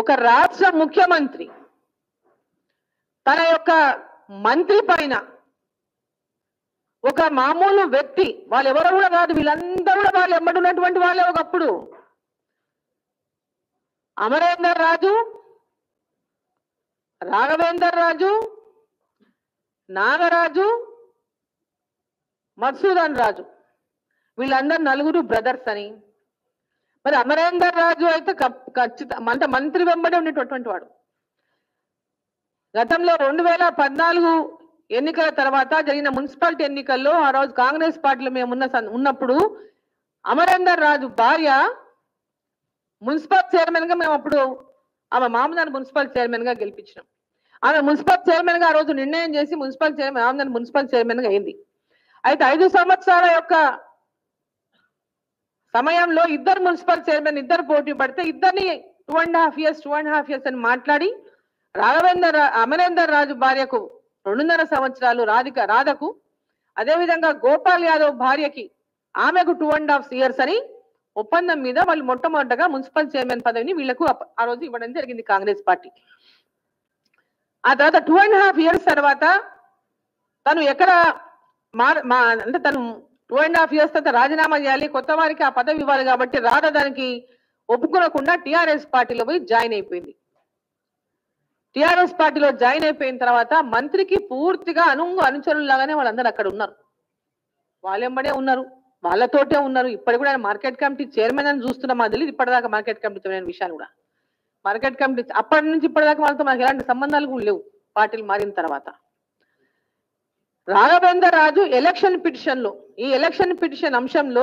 ఒక రాష్ట్ర ముఖ్యమంత్రి తన యొక్క మంత్రి పైన ఒక మామూలు వ్యక్తి వాళ్ళు ఎవరు కూడా కాదు వీళ్ళందరూ కూడా వాళ్ళు ఎమ్మడున్నటువంటి వాళ్ళే ఒకప్పుడు అమరేందర్ రాజు రాఘవేందర్ రాజు నాగరాజు మధుసూదన్ రాజు వీళ్ళందరూ నలుగురు బ్రదర్స్ అని మరి అమరేందర్ రాజు అయితే కప్- ఖచ్చిత అంటే మంత్రి వెంబడే ఉండేటటువంటి వాడు గతంలో రెండు వేల పద్నాలుగు ఎన్నికల తర్వాత జరిగిన మున్సిపాలిటీ ఎన్నికల్లో ఆ రోజు కాంగ్రెస్ పార్టీలో మేము ఉన్న సం- ఉన్నప్పుడు అమరేందర్ రాజు భార్య మున్సిపల్ చైర్మన్ గా మేము అప్పుడు ఆమె మామదాని మున్సిపల్ చైర్మన్ గా గెలిపించినాం ఆమె మున్సిపల్ చైర్మన్ గా ఆ రోజు నిర్ణయం చేసి municipal chairman Mamadani municipal chairman గా అయింది అయితే ఐదు సంవత్సరాల యొక్క సమయంలో ఇద్దరు మున్సిపల్ చైర్మన్ ఇద్దరు పోటీ పడితే ఇద్దరిని two and half years two and half years అని మాట్లాడి రాఘవేందర్ రా- అమరేందర్ రాజు భార్యకు రెండున్నర సంవత్సరాలు రాధిక రాధకు అదేవిధంగా గోపాల్ యాదవ్ భార్యకి ఆమెకు టూ అండ్ హాఫ్ ఇయర్స్ అని ఒప్పందం మీద వాళ్ళు మొట్టమొదటగా మున్సిపల్ చైర్మన్ పదవిని వీళ్లకు అప్ప- ఆ రోజు ఇవ్వడం జరిగింది కాంగ్రెస్ పార్టీ ఆ తర్వాత టూ అండ్ హాఫ్ ఇయర్స్ తర్వాత తను ఎక్కడ మార్ మా అంటే తను టూ అండ్ హాఫ్ ఇయర్స్ తర్వాత రాజీనామా చేయాలి కొత్త వారికి ఆ పదవి ఇవ్వాలి కాబట్టి రాధ దానికి ఒప్పుకోకుండా టిఆర్ఎస్ పార్టీలో పోయి జాయిన్ అయిపోయింది టిఆర్ఎస్ పార్టీలో జాయిన్ అయిపోయిన తర్వాత మంత్రికి పూర్తిగా అనుంగు అనుచరులాగానే వాళ్ళందరూ అక్కడ ఉన్నారు వాళ్ళెంబడే ఉన్నారు వాళ్ళతోటే ఉన్నారు ఇప్పటికి కూడా ఆయన మార్కెట్ కమిటీ చైర్మన్ అని చూస్తున్నాం అది తెలియదు ఇప్పటిదాకా మార్కెట్ కమిటీ చైర్మన్ విషయాన్ని కూడా మార్కెట్ కమిటీ అప్పటి నుంచి ఇప్పటిదాకా వాళ్ళతో మనకి ఎలాంటి సంబంధాలు కూడా లేవు పార్టీలు మారిన తర్వాత రాఘవేంద్ర రాజు ఎలక్షన్ పిటిషన్ లో ఈ ఎలక్షన్ పిటిషన్ అంశంలో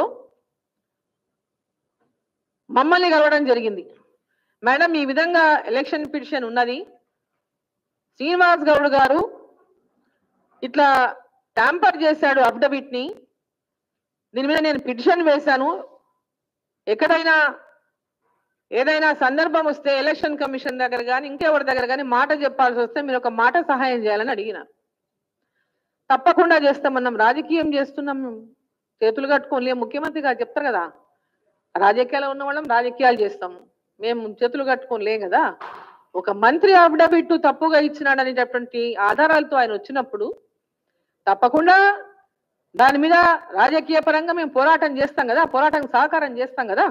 మమ్మల్ని కలవడం జరిగింది మేడం ఈ విధంగా ఎలక్షన్ పిటిషన్ ఉన్నది శ్రీనివాస్ గౌడ్ గారు ఇట్లా ట్యాంపర్ చేశాడు అఫిడవిట్ ని దీని మీద నేను పిటిషన్ వేశాను ఎక్కడైనా ఏదైనా సందర్భం వస్తే ఎలక్షన్ కమిషన్ దగ్గర కానీ ఇంకెవరి దగ్గర కానీ మాట చెప్పాల్సి వస్తే మీరు ఒక మాట సహాయం చేయాలని అడిగినారు తప్పకుండా చేస్తామన్నాం రాజకీయం చేస్తున్నాం మేము. చేతులు కట్టుకోలే ముఖ్యమంత్రి గారు చెప్తారు కదా రాజకీయాలు ఉన్న వాళ్ళం రాజకీయాలు చేస్తాము మేము చేతులు కట్టుకొని లేం కదా ఒక మంత్రి అఫిడవిట్ తప్పుగా ఇచ్చినాడు అనేటటువంటి ఆధారాలతో ఆయన వచ్చినప్పుడు తప్పకుండా దాని మీద రాజకీయ పరంగా మేము పోరాటం చేస్తాం కదా పోరాటం సహకారం చేస్తాం కదా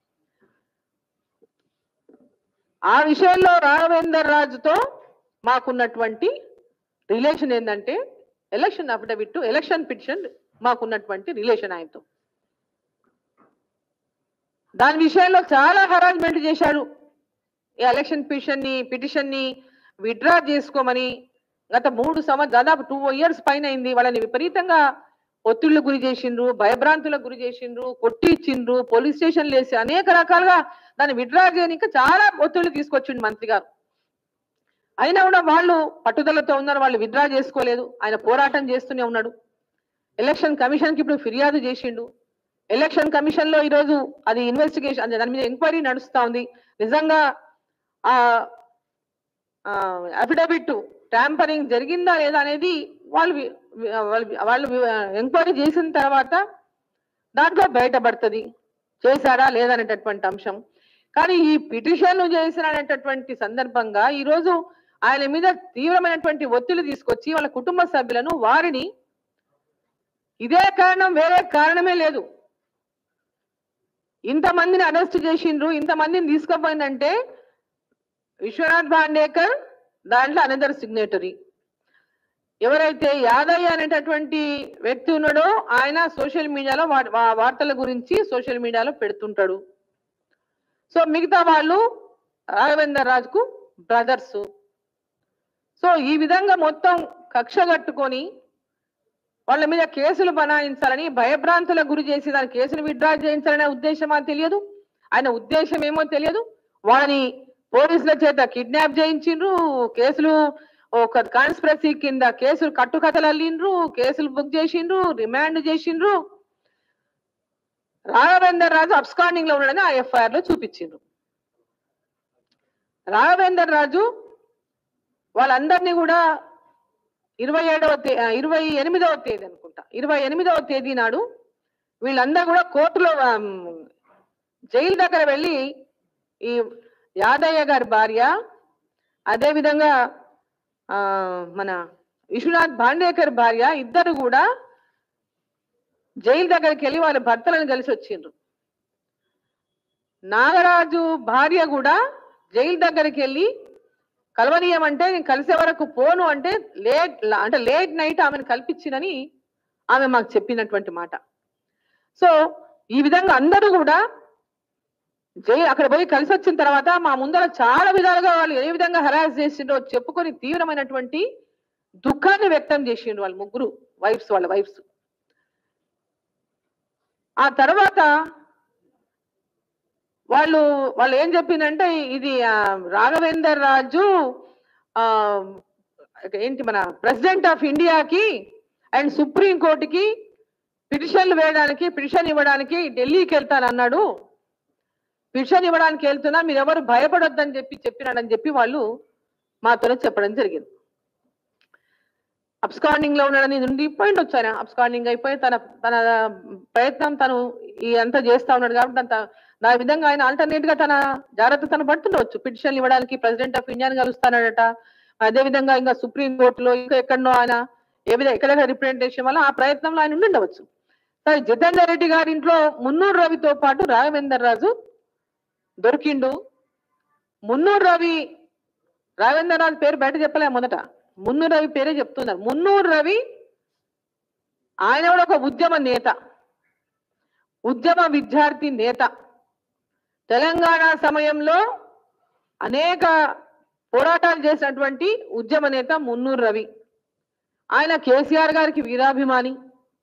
ఆ విషయంలో రాఘవేందర్ రాజుతో మాకున్నటువంటి రిలేషన్ ఏంటంటే ఎలక్షన్ అఫిడవిట్ ఎలక్షన్ పిటిషన్ మాకున్నటువంటి రిలేషన్ ఆయనతో దాని విషయంలో చాలా హరాస్మెంట్ చేశారు ఈ ఎలక్షన్ పిటిషన్ ని పిటిషన్ ని విత్డ్రా చేసుకోమని గత మూడు సంవత్సరాలు దాదాపు టూ ఇయర్స్ పైన అయింది వాళ్ళని విపరీతంగా ఒత్తిళ్లు గురి చేసిండ్రు భయభ్రాంతులకు గురి చేసిండ్రు కొట్టి ఇచ్చిండ్రు పోలీస్ స్టేషన్లు వేసి అనేక రకాలుగా దాన్ని విత్డ్రా చేయడానికి చాలా ఒత్తిళ్లు తీసుకొచ్చిండు మంత్రి గారు అయినా కూడా వాళ్ళు పట్టుదలతో ఉన్నారు వాళ్ళు విత్డ్రా చేసుకోలేదు ఆయన పోరాటం చేస్తూనే ఉన్నాడు ఎలక్షన్ కమిషన్ కి ఇప్పుడు ఫిర్యాదు చేసిండు ఎలక్షన్ కమిషన్ లో ఈరోజు అది ఇన్వెస్టిగేషన్ అంటే దాని మీద ఎంక్వైరీ నడుస్తా ఉంది నిజంగా ఆ అఫిడవిట్ ట్యాంపరింగ్ జరిగిందా లేదా అనేది వాళ్ళు వి- వి- వాళ్ళు వాళ్ళు ఎంక్వైరీ చేసిన తర్వాత దాంట్లో బయటపడుతుంది చేశాడా లేదనేటటువంటి అంశం కానీ ఈ పిటిషన్ చేసిన అనేటటువంటి సందర్భంగా ఈ రోజు ఆయన మీద తీవ్రమైనటువంటి ఒత్తిడి తీసుకొచ్చి వాళ్ళ కుటుంబ సభ్యులను వారిని ఇదే కారణం వేరే కారణమే లేదు ఇంతమందిని అరెస్ట్ చేసిండ్రు ఇంతమందిని తీసుకుపోయిందంటే విశ్వనాథ్ భాండేకర్ దాంట్లో అనదర్ సిగ్నేటరీ ఎవరైతే యాదయ్య అనేటటువంటి వ్యక్తి ఉన్నాడో ఆయన సోషల్ మీడియాలో వా- వా- వార్తల గురించి సోషల్ మీడియాలో పెడుతుంటాడు సో మిగతా వాళ్ళు రాఘవేందర్ రాజుకు బ్రదర్స్ సో ఈ విధంగా మొత్తం కక్ష కట్టుకొని వాళ్ళ మీద కేసులు బనాయించాలని భయభ్రాంతులకు గురి చేసి దాని కేసులు విత్డ్రా చేయించాలనే ఉద్దేశమా తెలియదు ఆయన ఉద్దేశం ఏమో తెలియదు వాళ్ళని పోలీసుల చేత కిడ్నాప్ చేయించిండ్రు కేసులు ఒక కాన్స్పిరసీ కింద కేసులు కట్టుకథలు అల్లిండ్రు కేసులు బుక్ చేసిండ్రు రిమాండ్ చేసిండ్రు రాఘవేందర్ రాజు అబ్స్కాండింగ్ లో ఉన్నాడని ఆ ఎఫ్ఐఆర్ లో చూపించిండ్రు రాఘవేందర్ రాజు వాళ్ళందరినీ కూడా ఇరవై ఏడవ తే ఇరవై ఎనిమిదవ తేదీ అనుకుంటా ఇరవై ఎనిమిదవ తేదీ నాడు వీళ్ళందరూ కూడా కోర్టులో ఆమ్, జైలు దగ్గర వెళ్ళి ఈ యాదయ్య గారి భార్య అదేవిధంగా ఆ, మన విశ్వనాథ్ భాండేకర్ భార్య ఇద్దరు కూడా జైలు దగ్గరికి వెళ్ళి వాళ్ళ భర్తలను కలిసి వచ్చిండ్రు నాగరాజు భార్య కూడా జైలు దగ్గరికి వెళ్ళి కలవనీయమంటే నేను కలిసే వరకు పోను అంటే లేట్ అంటే లేట్ నైట్ ఆమెను కల్పించిందని ఆమె మాకు చెప్పినటువంటి మాట సో ఈ విధంగా అందరూ కూడా జైలు అక్కడ పోయి కలిసి వచ్చిన తర్వాత మా ముందర చాలా విధాలుగా వాళ్ళు ఏ విధంగా హెరాస్ చేసిండ్రో చెప్పుకొని తీవ్రమైనటువంటి దుఃఖాన్ని వ్యక్తం చేసిండ్రు వాళ్ళు ముగ్గురు వైఫ్స్ వాళ్ళ వైఫ్స్ ఆ తర్వాత వాళ్ళు వాళ్ళు ఏం చెప్పిందంటే ఇది ఆ, రాఘవేందర్ రాజు ఆ ఏంటి మన ప్రెసిడెంట్ ఆఫ్ ఇండియాకి అండ్ సుప్రీం కోర్టుకి పిటిషన్లు వేయడానికి పిటిషన్ ఇవ్వడానికి ఢిల్లీకి వెళ్తానన్నాడు పిటిషన్ ఇవ్వడానికి వెళ్తున్నా మీరు ఎవరు భయపడొద్దని చెప్పి చెప్పినాడని చెప్పి వాళ్ళు మాతోనే చెప్పడం జరిగింది అబ్స్కాండింగ్ లో ఉన్నాడని నుండి పాయింట్ వచ్చాను అబ్స్కాండింగ్ అయిపోయి తన తన ప్రయత్నం తను ఈ అంతా చేస్తా ఉన్నాడు కాబట్టి అంత నా విధంగా ఆయన ఆల్టర్నేట్ గా తన జాగ్రత్త తను పడుతుండవచ్చు పిటిషన్ ఇవ్వడానికి ప్రెసిడెంట్ ఆఫ్ ఇండియాని కలుస్తానడట అదే విధంగా ఇంకా సుప్రీం కోర్టులో ఇంకా ఎక్కడనో ఆయన ఏ విధంగా ఎక్కడెక్కడ రిప్రజెంటేషన్ వల్ల ఆ ప్రయత్నంలో ఆయన ఉండి ఉండవచ్చు సరే జితేందర్ రెడ్డి గారి ఇంట్లో మున్నూరు రవితో పాటు రాఘవేందర్ రాజు దొరికిండు మున్నూరు రవి రాఘవేందర్ రాజు పేరు బయట చెప్పలే మొదట మున్నూరు రవి పేరే చెప్తున్నారు మున్నూరు రవి ఆయన కూడా ఒక ఉద్యమ నేత ఉద్యమ విద్యార్థి నేత తెలంగాణ సమయంలో అనేక పోరాటాలు చేసినటువంటి ఉద్యమ నేత మున్నూరు రవి ఆయన కేసీఆర్ గారికి వీరాభిమాని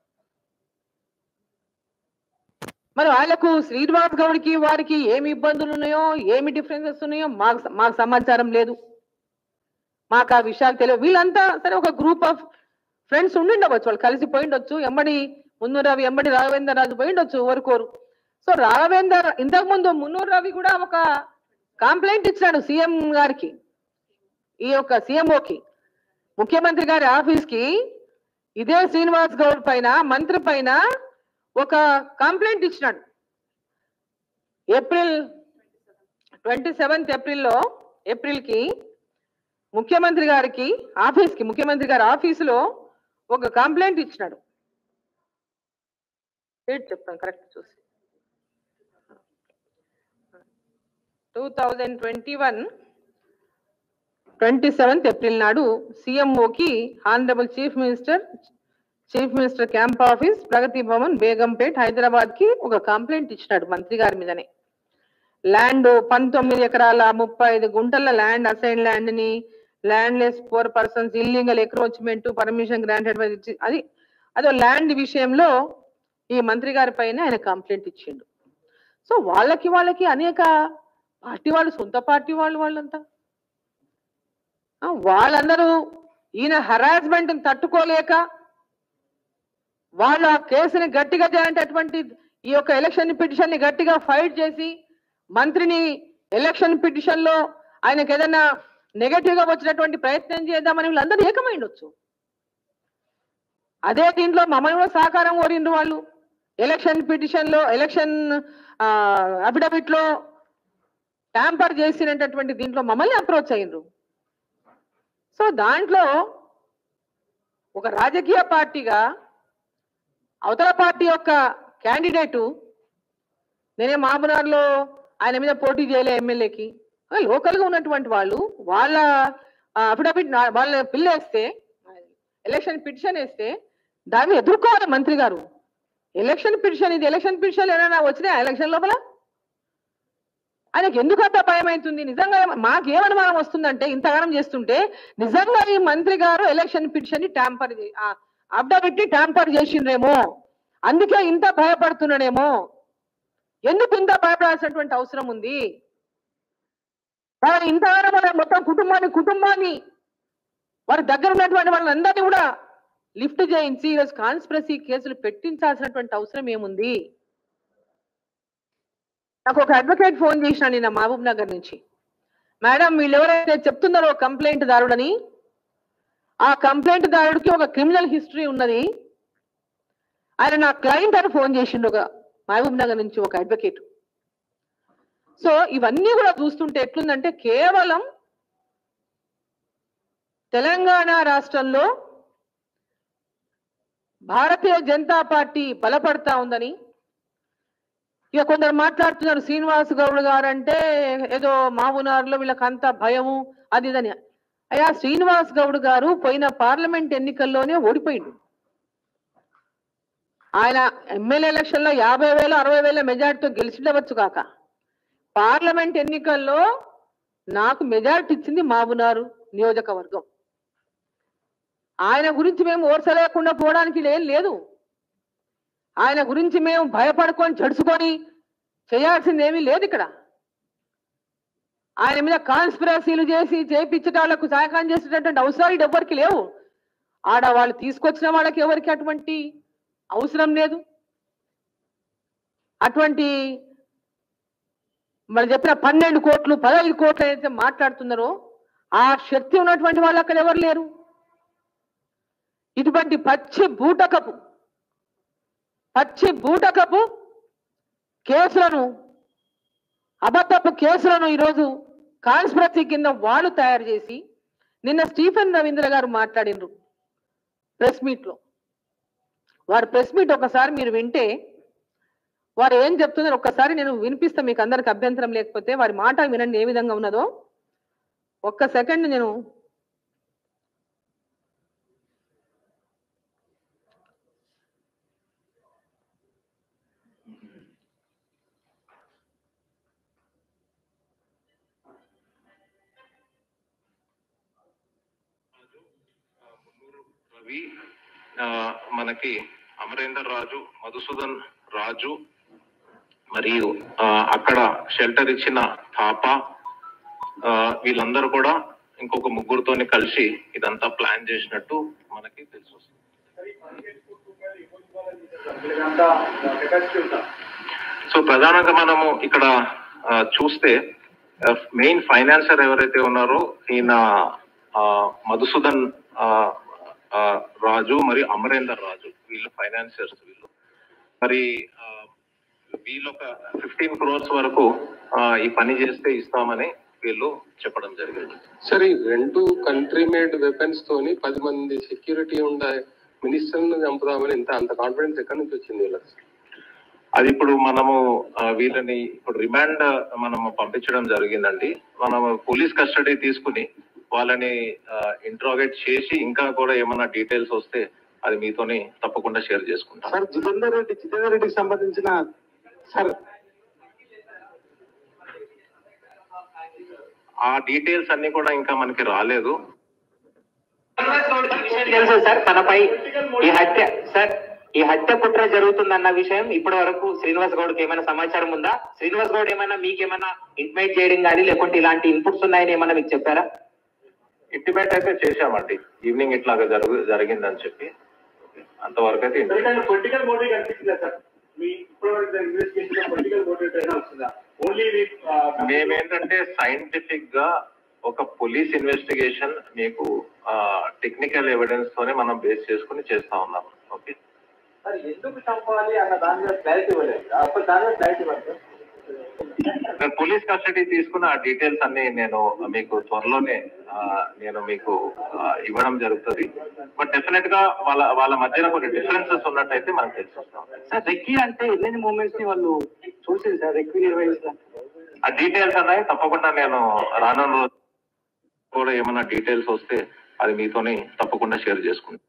మరి వాళ్లకు శ్రీనివాస్ గౌడ్కి వారికి ఏమి ఇబ్బందులు ఉన్నాయో ఏమి డిఫరెన్సెస్ ఉన్నాయో మాకు మాకు సమాచారం లేదు మాకు ఆ విషయాలు తెలియదు వీళ్ళంతా సరే ఒక గ్రూప్ ఆఫ్ ఫ్రెండ్స్ ఉండిండవచ్చు వాళ్ళు కలిసి పోయిండొచ్చు ఎమ్మడి మున్నూరు రవి ఎంబడి రాఘవేందర్ రాజు పోయిండొచ్చు ఓరుకోరు సో రాఘవేందర్ ఇంతకు ముందు మున్నూరు రవి కూడా ఒక కంప్లైంట్ ఇచ్చినాడు సీఎం గారికి ఈ యొక్క సీఎంఓకి ముఖ్యమంత్రి గారి ఆఫీస్ కి ఇదే శ్రీనివాస్ గౌడ్ పైన మంత్రి పైన ఒక కంప్లైంట్ ఇచ్చినాడు ఏప్రిల్ ట్వంటీ సెవెంత్ ఏప్రిల్లో ఏప్రిల్ కి ముఖ్యమంత్రి గారికి ఆఫీస్ కి ముఖ్యమంత్రి గారి ఆఫీసులో ఒక కంప్లైంట్ ఇచ్చినాడు డేట్ చెప్తాను కరెక్ట్ చూసి two thousand twenty one twenty seventh April నాడు సీఎంఓకి honourable chief minister chief minister camp office Pragathi Bhavan Begumpet Hyderabad కి ఒక కంప్లైంట్ ఇచ్చినాడు మంత్రి గారి మీదనే ల్యాండ్ పంతొమ్మిది ఎకరాల ముప్పై ఐదు గుంటల ల్యాండ్ అసైన్ ల్యాండ్ ని landless poor persons illegal encroachment permission granted అది అదో ల్యాండ్ విషయంలో ఈ మంత్రి గారి పైన ఆయన కంప్లైంట్ ఇచ్చిండు సో వాళ్ళకి వాళ్ళకి అనేక పార్టీ వాళ్ళు సొంత పార్టీ వాళ్ళు వాళ్ళంతా ఆ, వాళ్ళందరూ ఈయన హరాస్మెంట్ తట్టుకోలేక వాళ్ళు ఆ కేసుని గట్టిగా చేయాలంటటువంటి ఈ యొక్క ఎలక్షన్ పిటిషన్ ని గట్టిగా ఫైట్ చేసి మంత్రిని ఎలక్షన్ పిటిషన్ లో ఆయనకు ఏదైనా నెగటివ్ గా వచ్చినటువంటి ప్రయత్నం చేద్దామని వీళ్ళందరూ ఏకమైండొచ్చు అదే దీంట్లో మమ్మల్ని కూడా సహకారం కోరిండ్రు వాళ్ళు ఎలక్షన్ పిటిషన్ లో ఎలక్షన్ అఫిడవిట్ లో ట్యాంపర్ చేసినటువంటి దీంట్లో మమ్మల్ని అప్రోచ్ అయ్యిండ్రు సో దాంట్లో ఒక రాజకీయ పార్టీగా అవతల పార్టీ యొక్క క్యాండిడేటు నేనే మహబూబ్నగర్లో ఆయన మీద పోటీ చేయలే ఎమ్మెల్యేకి లోకల్ గా ఉన్నటువంటి వాళ్ళు వాళ్ళ అఫిడవిట్ వాళ్ళ పిల్ల వేస్తే ఎలక్షన్ పిటిషన్ వేస్తే దాన్ని ఎదుర్కోవాలి మంత్రి గారు ఎలక్షన్ పిటిషన్ ఇది ఎలక్షన్ పిటిషన్ ఏమైనా వచ్చినాయా ఎలక్షన్ లోపల ఆయనకి ఎందుకు అంత భయం అవుతుంది నిజంగా ఏమ- మాకేం అనుమానం వస్తుందంటే ఇంతగానం చేస్తుంటే నిజంగా ఈ మంత్రి గారు ఎలక్షన్ పిటిషన్ ని ట్యాంపర్ అఫిడవిట్ ని ట్యాంపర్ చేసిండ్రేమో అందుకే ఇంత భయపడుతున్నాడేమో ఎందుకు ఇంత భయపడాల్సినటువంటి అవసరం ఉంది వారు ఇంతగానో మన మొత్తం కుటుంబాన్ని కుటుంబాన్ని వారి దగ్గర ఉన్నటువంటి వాళ్ళందరినీ కూడా లిఫ్ట్ చేయించి ఈరోజు కాన్స్పిరసీ కేసులు పెట్టించాల్సినటువంటి అవసరం ఏముంది నాకు ఒక అడ్వకేట్ ఫోన్ చేసిన నిన్న మహబూబ్ నగర్ నుంచి మేడం వీళ్ళు ఎవరైతే చెప్తున్నారో కంప్లైంట్ దారుడని ఆ కంప్లైంట్ దారుడికి ఒక క్రిమినల్ హిస్టరీ ఉన్నది ఆయన నా క్లయింట్ అని ఫోన్ చేసిండు ఒక మహబూబ్ నగర్ నుంచి ఒక అడ్వకేట్ సో ఇవన్నీ కూడా చూస్తుంటే ఎట్లుందంటే కేవలం తెలంగాణ రాష్ట్రంలో భారతీయ జనతా పార్టీ బలపడతా ఉందని ఇక కొందరు మాట్లాడుతున్నారు శ్రీనివాస్ గౌడ్ గారు అంటే ఏదో మామునారులో వీళ్ళకంతా భయము అది ఇదని అయ్యా శ్రీనివాస్ గౌడ్ గారు పోయిన పార్లమెంట్ ఎన్నికల్లోనే ఓడిపోయిండు ఆయన ఎమ్మెల్యే ఎలక్షన్ లో యాభై వేల అరవై వేల మెజార్టీతో గెలిచిండవచ్చు కాక పార్లమెంట్ ఎన్నికల్లో నాకు మెజారిటీ ఇచ్చింది మాబునారు నియోజకవర్గం ఆయన గురించి మేము ఓర్చలేకుండా పోవడానికి ఏం లేదు ఆయన గురించి మేము భయపడుకొని జడుచుకొని చేయాల్సింది ఏమీ లేదు ఇక్కడ ఆయన మీద కాన్స్పిరసీలు చేసి చేపించటాలకు సహాయకారం చేసేటటువంటి అవసరాలు ఎవరికి లేవు ఆడ వాళ్ళు తీసుకొచ్చిన వాళ్ళకి ఎవరికి అటువంటి అవసరం లేదు అటువంటి మరి చెప్పిన పన్నెండు కోట్లు పదహైదు కోట్లు ఏదైతే మాట్లాడుతున్నారో ఆ శక్తి ఉన్నటువంటి వాళ్ళు అక్కడ ఎవరు లేరు ఇటువంటి పచ్చి బూటకపు పచ్చి బూటకపు కేసులను అబద్ధపు కేసులను ఈరోజు కాన్స్పిరసీ కింద వాళ్ళు తయారు చేసి నిన్న స్టీఫెన్ రవీంద్ర గారు మాట్లాడినరు ప్రెస్ మీట్ లో వారి ప్రెస్ మీట్ ఒకసారి మీరు వింటే వారు ఏం చెప్తున్నారు ఒక్కసారి నేను వినిపిస్తా మీకు అందరికి అభ్యంతరం లేకపోతే వారి మాట వినండి ఏ విధంగా ఉన్నదో ఒక్క సెకండ్ నేను రవి ఆ, మనకి అమరేందర్ రాజు మధుసూదన్ రాజు మరియు ఆ, అక్కడ షెల్టర్ ఇచ్చిన పాప ఆ, వీళ్ళందరూ కూడా ఇంకొక ముగ్గురుతోని కలిసి ఇదంతా ప్లాన్ చేసినట్టు మనకి తెలిసి వస్తుంది సో ప్రధానంగా మనము ఇక్కడ ఆ, చూస్తే మెయిన్ ఫైనాన్సర్ ఎవరైతే ఉన్నారో ఈయన ఆ, మధుసూదన్ ఆ, ఆ, రాజు మరియు అమరేందర్ రాజు వీళ్ళు ఫైనాన్సర్స్ వీళ్ళు మరి ఆ, వీళ్ళు ఒక ఫిఫ్టీన్ క్రోర్స్ వరకు ఆ, ఈ పని చేస్తే ఇస్తామని వీళ్ళు చెప్పడం జరిగింది సరే ఈ రెండు కంట్రీ మేడ్ వెపన్స్ తోని పది మంది సెక్యూరిటీ ఉండే మినిస్టర్ ను చంపుదామని ఇంత అంత కాన్ఫిడెన్స్ ఎక్కడి నుంచి వచ్చింది వీళ్ళకి అది ఇప్పుడు మనము ఆ, వీళ్ళని ఇప్పుడు రిమాండ్ మనము పంపించడం జరిగిందండి మనము పోలీస్ కస్టడీ తీసుకుని వాళ్ళని ఇంట్రాగేట్ చేసి ఇంకా కూడా ఏమైనా డీటెయిల్స్ వస్తే అది మీతోని తప్పకుండా షేర్ చేసుకుంటాం సార్ జితేందర్ రెడ్డి జితేందర్ రెడ్డికి సంబంధించిన సార్ ఆ డీటెయిల్స్ అన్ని కూడా ఇంకా మనకి రాలేదు తెలుసు సార్ తనపై ఈ హత్య సార్ ఈ హత్య కుట్ర జరుగుతుందన్న విషయం ఇప్పటి వరకు శ్రీనివాస్ గౌడ్కి ఏమైనా సమాచారం ఉందా శ్రీనివాస్ గౌడ్ ఏమైనా మీకేమైనా ఇంటిమేట్ చేయడం కానీ లేకుంటే ఇలాంటి ఇన్పుట్స్ ఉన్నాయని ఏమైనా మీకు చెప్పారా ఇంటిమేట్ అయితే చేశామండి ఈవినింగ్ ఇట్లాగా జరుగు జరిగిందని చెప్పి అంతవరకు అయితే intimate. పొలిటికల్ మోటివ్ కనిపిస్తుందా సార్ మీ ఇప్పటివరకు ఇన్వెస్టిగేషన్ పొలిటికల్ మోటివ్ అయినా వస్తుందా ఓన్లీ మేమేంటంటే సైంటిఫిక్ గా ఒక పోలీస్ ఇన్వెస్టిగేషన్ మీకు టెక్నికల్ ఎవిడెన్స్ తోనే మనం బేస్ చేసుకుని చేస్తా ఉన్నాం ఓకే ఎందుకు చంపాలి అన్న దాని మీద క్లారిటీ ఇవ్వలేదు అప్పుడు దాని మీద క్లారిటీ ఇవ్వండి నేను పోలీస్ కస్టడీ తీసుకున్న ఆ డీటెయిల్స్ అన్ని నేను మీకు త్వరలోనే ఆ, నేను మీకు ఆ, ఇవ్వడం జరుగుతుంది బట్ డెఫినెట్ గా వాళ్ళ వాళ్ళ మధ్యన కొన్ని డిఫరెన్సెస్ ఉన్నట్టయితే మనకు తెలిసి వస్తాం సార్ రెక్కి అంటే ఎన్ని మూమెంట్స్ ని వాళ్ళు చూసింది సార్ రెక్కి నిర్వహించిన ఆ డీటెయిల్స్ అన్నాయి తప్పకుండా నేను రానున్న రోజు కూడా ఏమైనా డీటెయిల్స్ వస్తే అది మీతోని తప్పకుండా షేర్ చేసుకుంటాం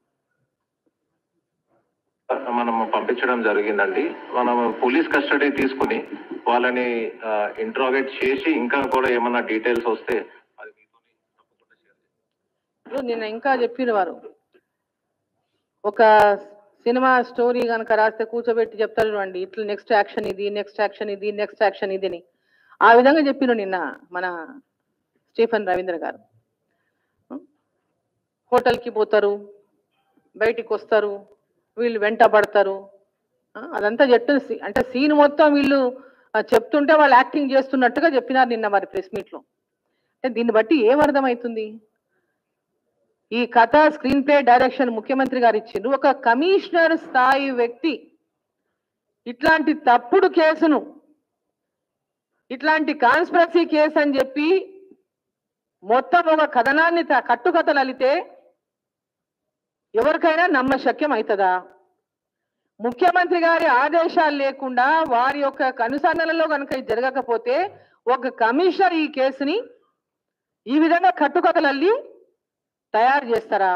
మనం పంపించడం జరిగిందండి మనం పోలీస్ కస్టడీ తీసుకుని వాళ్ళని ఇంట్రాగేట్ చేసి ఇంకా కూడా ఏమైనా డీటెయిల్స్ వస్తే అది మీతోని తప్పకుండా షేర్ చేసుకుంటాం ఇప్పుడు నిన్న ఇంకా చెప్పిన వారు ఒక సినిమా స్టోరీ కనుక రాస్తే కూర్చోబెట్టి చెప్తారు చూడండి ఇట్లా నెక్స్ట్ యాక్షన్ ఇది నెక్స్ట్ యాక్షన్ ఇది నెక్స్ట్ యాక్షన్ ఇది అని ఆ విధంగా చెప్పిన నిన్న మన స్టీఫెన్ రవీంద్ర గారు హోటల్కి పోతారు బయటికి వస్తారు వీళ్ళు వెంట పడతారు ఆ, అదంతా చెప్తున్న సీ- అంటే సీన్ మొత్తం వీళ్ళు ఆ, చెప్తుంటే వాళ్ళు యాక్టింగ్ చేస్తున్నట్టుగా చెప్పినారు నిన్న వారి ప్రెస్ మీట్లో అంటే దీన్ని బట్టి ఏం అర్థమవుతుంది ఈ కథ స్క్రీన్ ప్లే డైరెక్షన్ ముఖ్యమంత్రి గారు ఇచ్చిండ్రు ఒక కమిషనర్ స్థాయి వ్యక్తి ఇట్లాంటి తప్పుడు కేసును ఇట్లాంటి కాన్స్పిరసీ కేసు అని చెప్పి మొత్తం ఒక కథనాన్ని త- కట్టుకథలు అలితే ఎవరికైనా నమ్మశక్యం అవుతుందా ముఖ్యమంత్రి గారి ఆదేశాలు లేకుండా వారి యొక్క కనుసన్నలలో కనుక ఇది జరగకపోతే ఒక కమిషనర్ ఈ కేసుని ఈ విధంగా కట్టుకథలు అల్లి తయారు చేస్తారా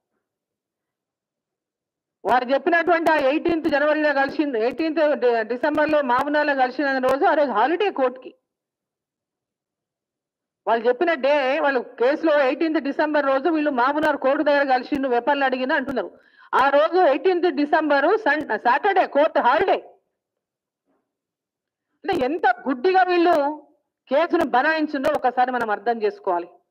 వారు చెప్పినటువంటి ఆ ఎయిటీన్త్ జనవరిలో కలిసింది ఎయిటీన్త్ డిసెంబర్ లో మామూనాలో కలిసిన రోజు ఆ రోజు హాలిడే కోర్టుకి వాళ్ళు చెప్పిన డే వాళ్ళు కేసులో ఎయిటీన్త్ డిసెంబర్ రోజు వీళ్ళు మామూనార్ కోర్టు దగ్గర కలిసి వెపన్లు అడిగిన అంటున్నారు ఆ రోజు eighteenth December sun Saturday court holiday అంటే ఎంత గుడ్డిగా వీళ్ళు కేసును బనాయించిందో ఒకసారి మనం అర్థం చేసుకోవాలి